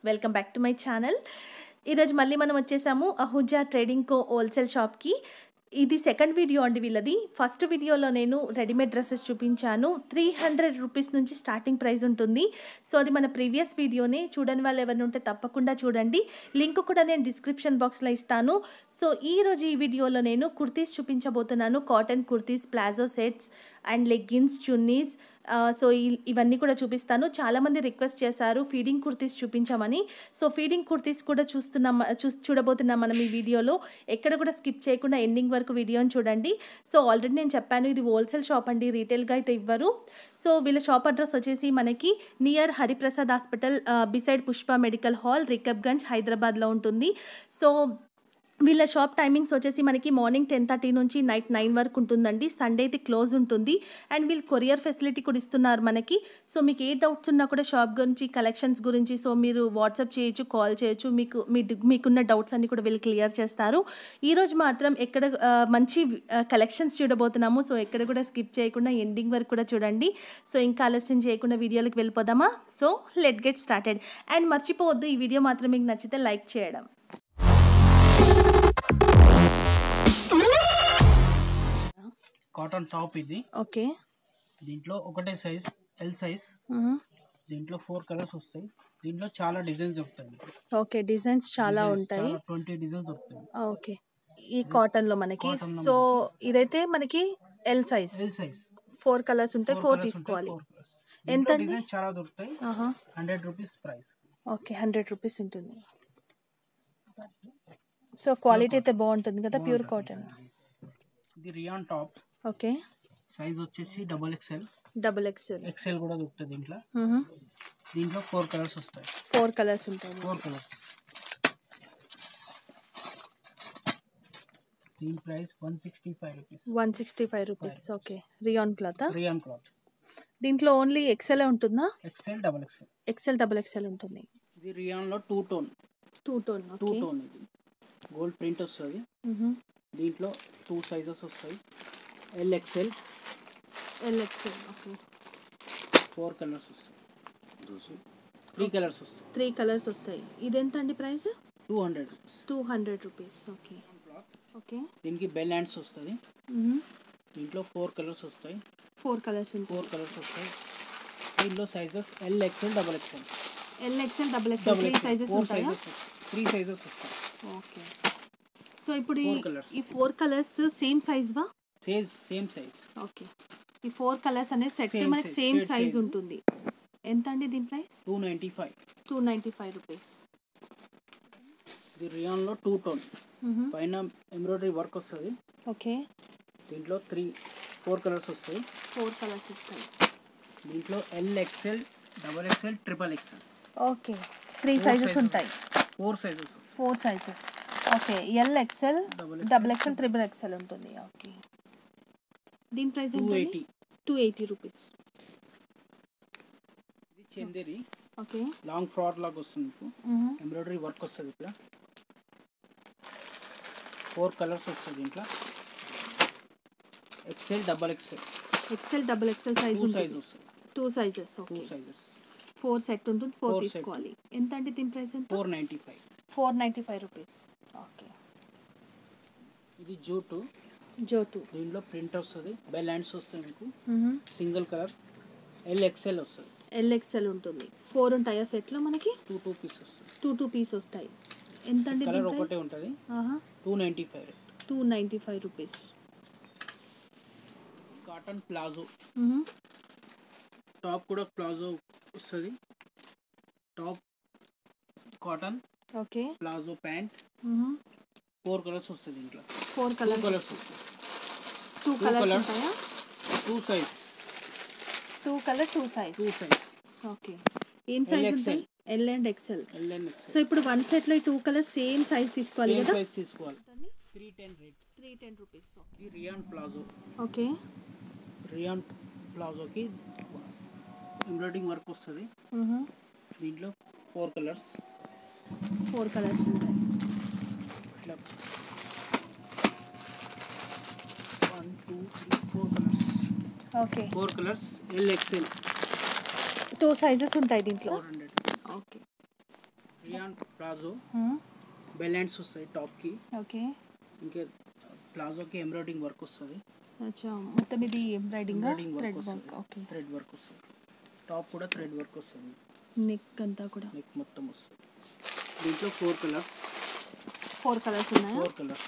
Welcome back to my channel ఈరోజు మళ్ళీ మనం వచ్చేసాము అహుజా ట్రేడింగ్ కో హోల్సేల్ షాప్కి ఇది సెకండ్ వీడియో అండి వీళ్ళది ఫస్ట్ వీడియోలో నేను రెడీమేడ్ డ్రెస్సెస్ చూపించాను త్రీ హండ్రెడ్ రూపీస్ నుంచి స్టార్టింగ్ ప్రైస్ ఉంటుంది సో అది మన ప్రీవియస్ వీడియోనే చూడని వాళ్ళు ఎవరైనా ఉంటే తప్పకుండా చూడండి లింక్ కూడా నేను డిస్క్రిప్షన్ బాక్స్లో ఇస్తాను సో ఈ రోజు ఈ వీడియోలో నేను కుర్తీస్ చూపించబోతున్నాను cotton kurtis palazzo sets and leggings chunnis ఆ, సో ఈ- ఇవన్నీ కూడా చూపిస్తాను చాలామంది రిక్వెస్ట్ చేశారు ఫీడింగ్ కుర్తీస్ చూపించామని సో ఫీడింగ్ కుర్తీస్ కూడా చూస్తున్నాం చూ చూడబోతున్నాం మనం ఈ వీడియోలో ఎక్కడ కూడా స్కిప్ చేయకుండా ఎండింగ్ వరకు వీడియోని చూడండి సో ఆల్రెడీ నేను చెప్పాను ఇది హోల్సేల్ షాప్ అండి రీటైల్గా అయితే ఇవ్వరు సో వీళ్ళ షాప్ అడ్రస్ వచ్చేసి మనకి near Hariprasad hospital beside Pushpa medical hall Rikabganj హైదరాబాద్లో ఉంటుంది సో వీళ్ళ షాప్ టైమింగ్స్ వచ్చేసి మనకి మార్నింగ్ టెన్ థర్టీ నుంచి నైట్ నైన్ వరకు ఉంటుందండి సండే అయితే క్లోజ్ ఉంటుంది అండ్ వీళ్ళు కొరియర్ ఫెసిలిటీ కూడా ఇస్తున్నారు మనకి సో మీకు ఏ డౌట్స్ ఉన్నా కూడా షాప్ గురించి కలెక్షన్స్ గురించి సో మీరు వాట్సాప్ చేయొచ్చు కాల్ చేయొచ్చు మీకు మీ మీకున్న డౌట్స్ అన్ని కూడా వీళ్ళు క్లియర్ చేస్తారు ఈరోజు మాత్రం ఎక్కడ ఆ, మంచి కలెక్షన్స్ చూడబోతున్నాము సో ఎక్కడ కూడా స్కిప్ చేయకుండా ఎండింగ్ వరకు కూడా చూడండి సో ఇంకా ఆలస్యం చేయకుండా వీడియోలకు వెళ్ళిపోదామా so let get started and మర్చిపోవద్దు ఈ వీడియో మాత్రం మీకు నచ్చితే లైక్ చేయడం కాటన్ టాప్ ఇది ఓకే దీంట్లో ఒకటే సైజ్ ఎల్ సైజ్ దీంట్లో ఫోర్ కలర్స్ వస్తాయి దీంట్లో చాలా డిజైన్స్ దొరుకుతాయి ఓకే డిజైన్స్ చాలా ఉంటాయి ట్వంటీ డిజైన్స్ దొరుకుతాయి ఓకే ఈ కాటన్ లో మనకి Cotton లో సో ఇదైతే మనకి L size L size four colours ఉంటాయి ఫోర్ తీసుకోవాలి ఎంత అండి? డిజైన్స్ చాలా దొరుకుతాయి ఆహా hundred rupees price okay hundred rupees ఉంటుంది సో క్వాలిటీ అయితే బాగుంటుంది కదా ప్యూర్ కాటన్ ఇది రియాన్ టాప్ ఓకే సైజ్ వచ్చేసి double XL double XL XL కూడా దొరుకుతుంది దీంట్లో దీంట్లో ఫోర్ కలర్స్ వస్తాయి ఫోర్ కలర్స్ ఉంటాయి ఫోర్ కలర్స్ దీని price one sixty five rupees one sixty five rupees okay rayon cloth rayon cloth దీంట్లో ఓన్లీ ఎక్సెల్ ఉంటుందా XL double XL XL double XL ఉంటుంది ఇది రియాన్లో two tone two tone two okay tone ఇది gold print వస్తుంది దీంట్లో two sizes వస్తాయి L XL L XL okay four colours వస్తాయి త్రీ కలర్స్ వస్తాయి త్రీ కలర్స్ వస్తాయి ఇది ఎంత అండి price two hundred rupees two hundred rupees okay okay దీనికి బెల్ హ్యాండ్స్ వస్తుంది దీంట్లో ఫోర్ కలర్స్ వస్తాయి ఫోర్ కలర్స్ ఉంటాయి ఫోర్ కలర్స్ వస్తాయి దీంట్లో sizes L XL double XL L XL double XL double three sizes four ఉంటాయా సైజెస్ త్రీ సైజెస్ వస్తాయి okay so ఇప్పుడు ఈ- Four colours. ఈ ఫోర్ కలర్స్ సేమ్ సైజ్ వా సేజ్ సేమ్ సైజ్ ఓకే ఈ ఫోర్ కలర్స్ అనేది సెట్ Same మనకి size, same shade size size. ఉంటుంది ఎంత అండి దీని price two ninety five two ninety five rupees ఇది రియాన్లో టూ టోన్ పైన ఎంబ్రాయిడరీ వర్క్ వస్తుంది ఓకే దీంట్లో త్రీ ఫోర్ కలర్స్ వస్తాయి ఫోర్ కలర్స్ వస్తాయి దీంట్లో L XL double XL triple XL okay three Four sizes sizes. ఉంటాయి four sizes four sizes okay L XL Double double XL triple XL ఉంటుంది okay దీని price two ఎంత eighty two eighty rupees ఇది Chanderi okay long fraud లాగా వస్తుంది మీకు embroidery work వస్తుంది ఇక్కడ ఫోర్ కలర్స్ వస్తుంది దీంట్లో XL double XL XL double XL size two size ఉంటుంది వస్తుంది two sizes two okay sizes four set ఉంటుంది ఫోర్ Four set. తీసుకోవాలి ఎంత అంటే దీని ప్రైస్ ఎంత four ninety five four ninety five rupees okay ఇది జూటు జో టూ దీంట్లో ప్రింట్ వస్తుంది బెల్ హ్యాండ్స్ వస్తాయి మీకు సింగిల్ కలర్ ఎల్ ఎక్స్ఎల్ వస్తుంది ఎల్ ఎక్సెల్ ఉంటుంది ఫోర్ ఉంటాయా సెట్లో మనకి టూ టూ పీస్ వస్తుంది టూ టూ పీస్ వస్తాయి ఎంత అండి కలర్ ఒకటే ఉంటుంది ఆహా two ninety five rate two ninety five rupees cotton palazzo top కూడా ప్లాజో వస్తుంది top cotton okay palazzo pant four colours వస్తుంది దీంట్లో ఫోర్ టూ కలర్స్ కలర్స్ వస్తాయి టూ two కలర్స్ colours. ఉంటాయా two size two colour two size two size okay ఏం size LXL. ఉంటాయి L and XL L and so ఇప్పుడు one సెట్లో ఈ two colours same size తీసుకోవాలి సేమ్ కదా size తీసుకోవాలి three ten rate three ten rupees ఇది రియాన్ ప్లాజో ఓకే రియాన్ ప్లాజోకి ఎంబ్రాయిడింగ్ వర్క్ వస్తుంది దీంట్లో ఫోర్ కలర్స్ ఫోర్ కలర్స్ ఉంటాయి ఇట్లా one two three four colours okay four colours L XL two sizes ఉంటాయి దీంట్లో four hundred okay rayon palazzo bell hands వస్తాయి టాప్కి ఓకే ఇంకా ప్లాజోకి ఎంబ్రాయిడింగ్ వర్క్ వస్తుంది అచ్చా మొత్తం ఇది embroidering embroidering thread work work okay వస్తుంది థ్రెడ్ వర్క్ వస్తుంది టాప్ కూడా థ్రెడ్ వర్క్ వస్తుంది నెక్ అంతా కూడా నెక్ మొత్తం వస్తుంది దీంట్లో ఫోర్ కలర్స్ ఫోర్ కలర్స్ ఉన్నాయా ఫోర్ కలర్స్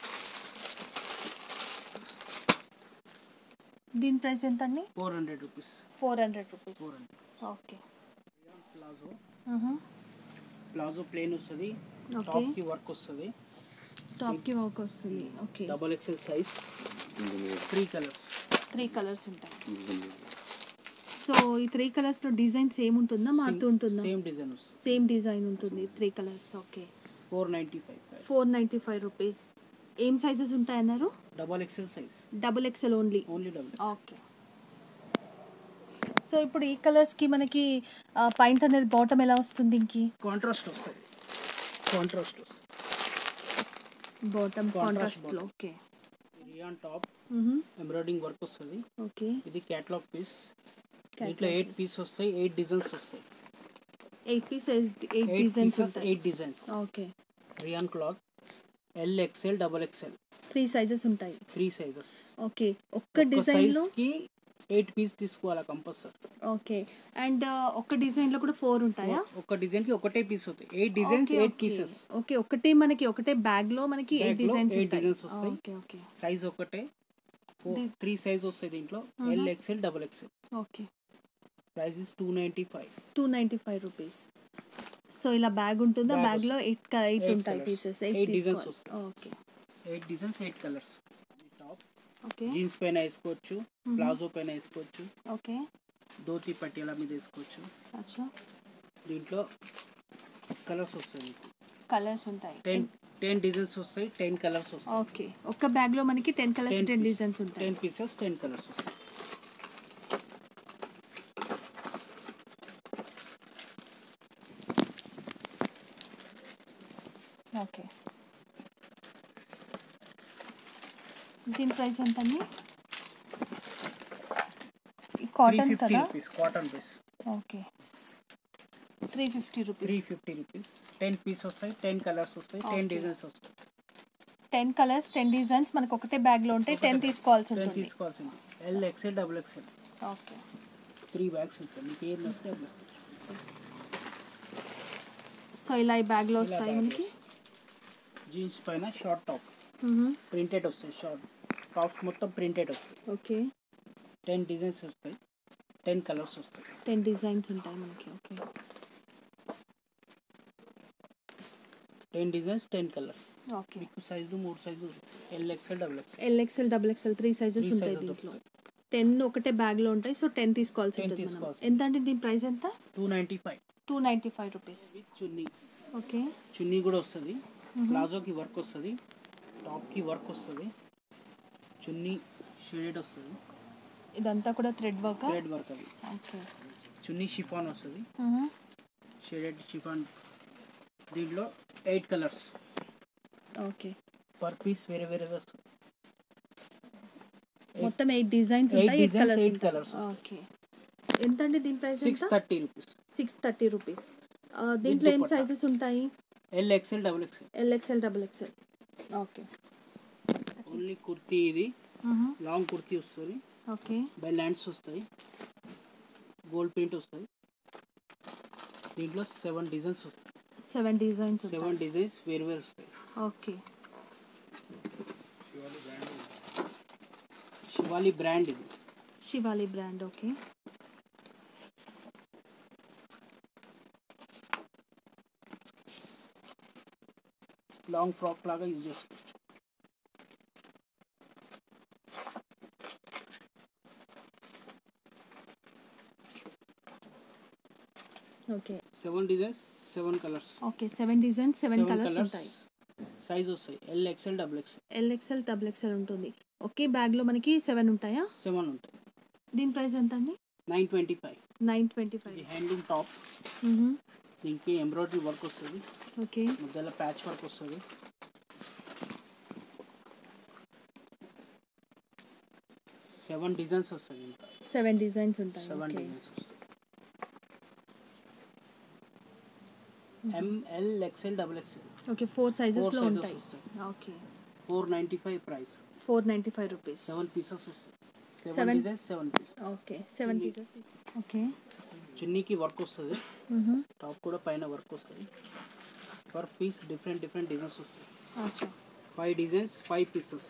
దీని ప్రైస్ ఎంత అండి four hundred rupees four hundred rupees four hundred okay palazzo palazzo plain వస్తుంది ఓకే టాప్కి వర్క్ వస్తుంది టాప్కి వర్క్ వస్తుంది okay double XL size three colours three colours ఉంటాయి సో ఈ త్రీ కలర్స్లో డిజైన్ సేమ్ ఉంటుందా మారుతూ ఉంటుందా సేమ్ డిజైన్ వస్తుంది సేమ్ డిజైన్ ఉంటుంది three colours okay four ninety five four ninety five rupees ఏం సైజెస్ ఉంటాయన్నారు double XL size double XL only only double okay so ఇప్పుడు ఈ కలర్స్కి మనకి పాయింట్ అనేది బాటమ్ ఎలా వస్తుంది ఇంకి కాంట్రాస్ట్ వస్తుంది కాంట్రాస్ట్ వస్తుంది బాటమ్ Contrast కాంట్రాస్ట్లో okay rayon top embroidering work వస్తుంది ఓకే ఇది క్యాట్లాగ్ పీస్ దీంట్లో ఎయిట్ పీస్ వస్తాయి ఎయిట్ డిజైన్స్ వస్తాయి eight piece eight eight designs pieces ఉంటాయి eight designs okay rayon cloth L XL double XL three sizes ఉంటాయి three sizes okay ఒక్క డిజైన్లో కి ఎయిట్ పీస్ తీసుకోవాలా కంపల్సరీ ఓకే అండ్ ఒక్క డిజైన్లో కూడా ఫోర్ ఉంటాయా ఒక డిజైన్ కి ఒకటే పీస్ అవుతాయి eight designs Okay, eight okay. Pieces okay ఒకటే మనకి ఒకటే బ్యాగ్ లో మనకి ఎయిట్ Bag లో డిజైన్స్ eight ఉంటాయి designs వస్తాయి. ఓకే ఓకే సైజ్ ఒకటే Di- త్రీ సైజ్ వస్తాయి దీంట్లో L XL double XL okay price is two ninety five two ninety five rupees so ఇలా బ్యాగ్ ఉంటుందా Bag బ్యాగ్ లో ఎయిట్ ఎయిట్ Eight ఉంటాయి colours. Pieces Eight eight designs తీసుకోవాలి okay eight designs eight colours top okay jeans పైన వేసుకోవచ్చు palazzo పైన వేసుకోవచ్చు okay dhoti పట్టీల మీద వేసుకోవచ్చు అచ్చా దీంట్లో కలర్స్ వస్తాయి మీకు కలర్స్ ఉంటాయి టెన్ టెన్ డిజైన్స్ వస్తాయి టెన్ కలర్స్ వస్తాయి ఓకే ఒక్క బ్యాగ్ లో మనకి టెన్ కలర్స్ టెన్ డిజైన్స్ ఉంటాయి టెన్ పీసెస్ టెన్ కలర్స్ వస్తాయి ఓకే దీని ప్రైస్ ఎంత అండి త్రీ కాటన్ ఫిఫ్టీ కదా rupees cotton piece okay three fifty three rupees fifty rupees ten piece వస్తాయి టెన్ కలర్స్ వస్తాయి టెన్ Okay. డిజైన్స్ వస్తాయి టెన్ కలర్స్ టెన్ డిజైన్స్ మనకు ఒకటే బ్యాగ్ లో ఉంటాయి టెన్ తీసుకోవాల్సి టెన్ ఉంటుంది తీసుకోవాల్సింది L XL double XL okay three bags ఇస్తాను మీకు ఏది నచ్చితే అది తీసుకోవచ్చు. సో ఇలా ఈ బ్యాగ్ లో ఇలా వస్తాయి bag మనకి జీన్స్ పైన షార్ట్ టాప్ ప్రింటెడ్ వస్తాయి షార్ట్ టాప్స్ మొత్తం ప్రింటెడ్ వస్తాయి ఓకే టెన్ డిజైన్స్ వస్తాయి టెన్ కలర్స్ వస్తాయి టెన్ డిజైన్స్ ఉంటాయి మనకి okay ten designs ten colours okay మీకు సైజు మూడు size L XL double XL L XL double XL three sizes Three ఉంటాయి sizes దీంట్లో దొరుకుతాయి. టెన్ ఒకటే బ్యాగ్ లో ఉంటాయి సో టెన్ తీసుకోవాల్సి 10 ఉంటుంది మనం. తీసుకోవాల్సి ఎంత అంటే దీని ప్రైస్ ఎంత two ninety five two ninety five rupees with chunni okay chunni కూడా వస్తుంది ప్లాజోకి వర్క్ వస్తుంది టాప్కి వర్క్ వస్తుంది చున్నీ షేడెడ్ వస్తుంది ఇదంతా కూడా థ్రెడ్ వర్క్ థ్రెడ్ వర్క్ అది ఓకే చున్నీ షిఫాన్ వస్తుంది షేడెడ్ షిఫాన్ దీంట్లో eight colours okay per piece వేరే వేరే వస్తుంది మొత్తం ఎయిట్ డిజైన్స్ Eight ఉంటాయి eight designs, colours eight colours okay ఎంత అండి దీని ప్రైస్ సిక్స్ ఎంత thirty rupees six thirty rupees దీంట్లో ఏం దుపట్టా. సైజెస్ ఉంటాయి L XL double XL L XL double XL okay only kurti ఇది లాంగ్ కుర్తీ వస్తుంది ఓకే బై ల్యాండ్స్ వస్తాయి గోల్డ్ ప్రింట్ వస్తాయి దీంట్లో సెవెన్ డిజైన్స్ వస్తాయి సెవెన్ డిజైన్స్ సెవెన్ ఉంటాయి డిజైన్స్ వేరు వేరు వస్తాయి ఓకే శివాలి బ్రాండ్ ఇది Shivali brand okay long frock లాగా యూజ్ చేసుకోవచ్చు okay seven designs seven colours okay seven designs seven colours ఉంటాయి సైజ్ వస్తాయి L XL double XL L XL double XL ఉంటుంది ఒకే బ్యాగ్లో మనకి సెవెన్ ఉంటాయా సెవెన్ ఉంటాయి దీని ప్రైస్ ఎంత అండి nine twenty five nine twenty five ఇది హ్యాండింగ్ టాప్ దీనికి ఎంబ్రాయిడరీ వర్క్ వస్తుంది ఓకే మధ్యలో ప్యాచ్ వర్క్ వస్తుంది సెవెన్ డిజైన్స్ వస్తుంది ఇంకా సెవెన్ డిజైన్స్ ఉంటాయి సెవెన్ ఓకే డిజైన్స్ వస్తాయి M L XL double XL okay four సైజెస్లో Four sizes ఉంటాయి వస్తాయి. Okay four ninety five price four ninety five rupees seven pieces వస్తాయి Seven. Seven designs seven piece okay seven pieces okay చున్నీకి work వస్తుంది top కూడా పైన work వస్తుంది per piece different different designs వస్తాయి అచ్చా five designs five pieces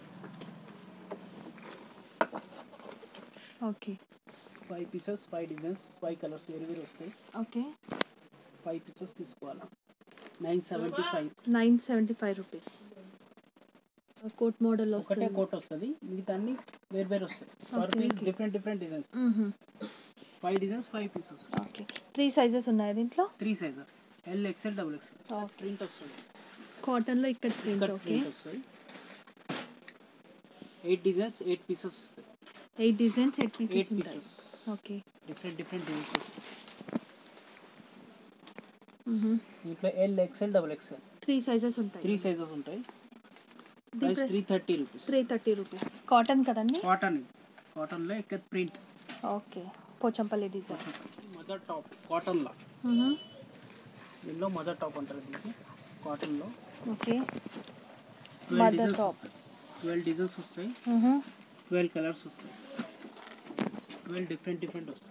okay five pieces five designs five colours వేరు వేరు వస్తాయి ఓకే ఫైవ్ పీసెస్ తీసుకోవాలా nine seventy five nine seventy five rupees coat model ఒకటే వస్తుంది కోట్ వస్తుంది మిగతా అన్ని వేరు వేరు వస్తాయి per Okay, piece okay. Different different designs five designs five pieces okay three sizes ఉన్నాయి దీంట్లో three sizes L XL double XL Okay. Print వస్తుంది కాటన్లో ఇక్కడ ప్రింట్ ఇక్కడ ఓకే ప్రింట్ వస్తుంది ఎయిట్ డిజైన్స్ ఎయిట్ పీసెస్ వస్తాయి eight designs eight pieces eight ఉంటాయి pieces okay different different designs వస్తాయి దీంట్లో L XL double XL three sizes ఉంటాయి త్రీ సైజెస్ ఉంటాయి price three thirty rupees three thirty rupees cotton కదండి cotton కాటన్లో ఎక్కడ print okay Pochampalli design mother top కాటన్లో దీనిలో మదర్ టాప్ అంటారు దీనికి కాటన్లో okay twelve Mother designs top. వస్తాయి ట్వెల్వ్ డిజైన్స్ వస్తాయి ట్వెల్వ్ కలర్స్ వస్తాయి ట్వెల్వ్ డిఫరెంట్ డిఫరెంట్ వస్తాయి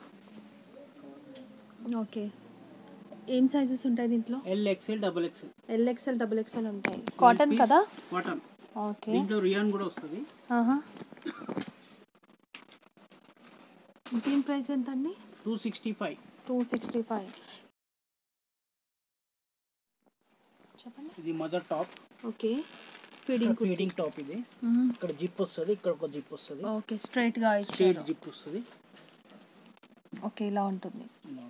ఓకే ఏం సైజెస్ ఉంటాయి దీంట్లో L XL double XL L XL double XL ఉంటాయి కాటన్ కదా కాటన్ ఓకే దీంట్లో రియాన్ కూడా వస్తుంది ఆహా. దీని ప్రైస్ ఎంత అండి two sixty five two sixty five చెప్పండి ఇది mother top okay feeding feeding top ఇది ఇక్కడ జిప్ వస్తుంది ఇక్కడ ఒక జిప్ వస్తుంది ఓకే స్ట్రైట్గా షేడ్ ఇచ్చారు జిప్ వస్తుంది ఓకే ఇలా ఉంటుంది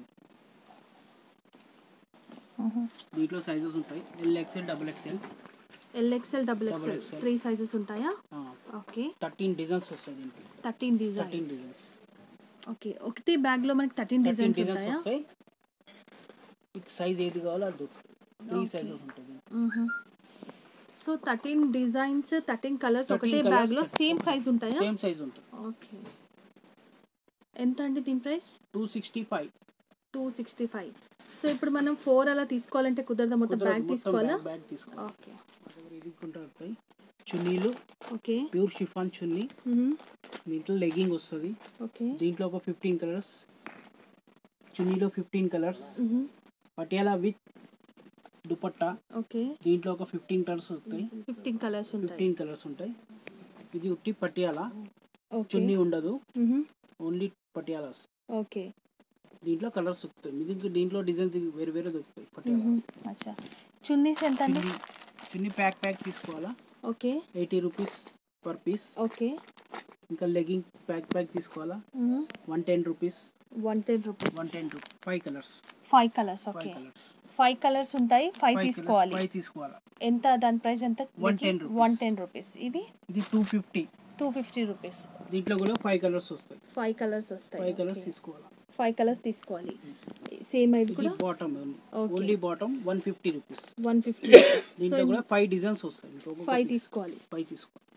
దీంట్లో సైజెస్ ఉంటాయి L XL double XL L XL double Double XL XL. Three sizes ఉంటాయా ఓకే థర్టీన్ డిజైన్స్ వస్తాయి దీనికి thirteen thirteen designs designs okay ఒకటి బ్యాగ్లో మనకి థర్టీన్ థర్టీన్ డిజైన్స్ డిజైన్స్ ఉంటాయా వస్తాయి మీకు సైజ్ ఏది కావాలో అది త్రీ సైజెస్ ఉంటుంది so thirteen designs thirteen colours 13 ఒకటే colours, బ్యాగ్లో సేమ్ సైజ్ ఉంటాయా సేమ్ సైజ్ ఉంటుంది ఓకే ఎంత అండి దీని price two sixty five two sixty five so ఇప్పుడు మనం ఫోర్ అలా తీసుకోవాలంటే కుదరదా మొత్తం బ్యాగ్ తీసుకోవాలా బ్యాగ్ తీసుకోవాలి ఓకే ఇది కుంటా వస్తాయి చున్నీలు ఓకే ప్యూర్ షిఫాన్ చున్నీ దీంట్లో లెగ్గింగ్ వస్తుంది ఓకే దీంట్లో ఒక ఫిఫ్టీన్ కలర్స్ చున్నీలో fifteen colours Patiala with dupatta okay దీంట్లో ఒక ఫిఫ్టీన్ కలర్స్ వస్తాయి ఫిఫ్టీన్ కలర్స్ ఉంటాయి ఫిఫ్టీన్ కలర్స్ ఉంటాయి ఇది ఉట్టి పటియాలా ఓకే చున్నీ ఉండదు ఓన్లీ పటియాలాస్ ఓకే దీంట్లో కలర్స్ దొరుకుతాయి దీంట్లో దీంట్లో డిజైన్స్ వేరు వేరే దొరుకుతాయి పటియాలా అచ్చా చున్నీస్ ఎంత అండి చున్నీ చున్నీ ప్యాక్ ప్యాక్ తీసుకోవాలా okay eighty rupees per piece okay ఇంకా లెగ్గింగ్ ప్యాక్ ప్యాక్ తీసుకోవాలా one ten rupees one ten rupees one ten rupees five colours five colours five okay colours five colours ఉంటాయి ఫైవ్ తీసుకోవాలి ఫైవ్ తీసుకోవాలా ఎంత దాని price ఎంత 110 rupees. One ten rupees ఇవి ఇది two fifty two fifty rupees దీంట్లో కూడా ఫైవ్ కలర్స్ వస్తాయి ఫైవ్ కలర్స్ వస్తాయి ఫైవ్ కలర్స్ తీసుకోవాలా ఫైవ్ కలర్స్ తీసుకోవాలి సేమ్ అవి ఇది కూడా bottom Okay. Only bottom one fifty rupees one fifty rupees so దీంట్లో కూడా ఫైవ్ డిజైన్స్ వస్తాయి ఇంకొక ఫైవ్ తీసుకోవాలి ఫైవ్ తీసుకోవాలి